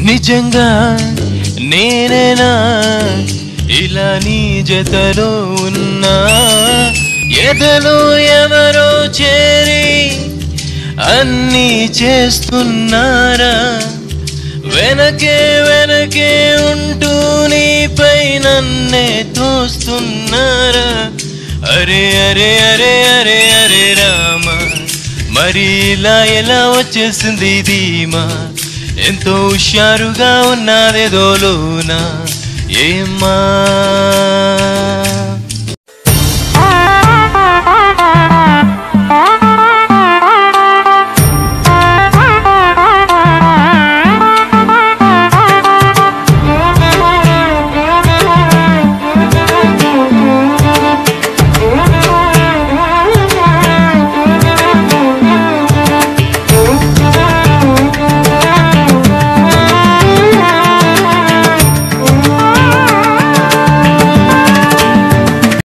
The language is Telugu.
నిజంగా నేనేనా ఇలా నీ జతలో ఉన్నా ఎదలో ఎవరో చేరి అన్నీ చేస్తున్నారా వెనకే వెనకే ఉంటూ నీపై నన్నే తోస్తున్నారా అరే అరే అరే అరే అరే రామ మరి ఇలా ఎలా వచ్చేసింది ధీమా ఎంతో హుషారుగా ఉన్నదేదో లోన ఏమ్మా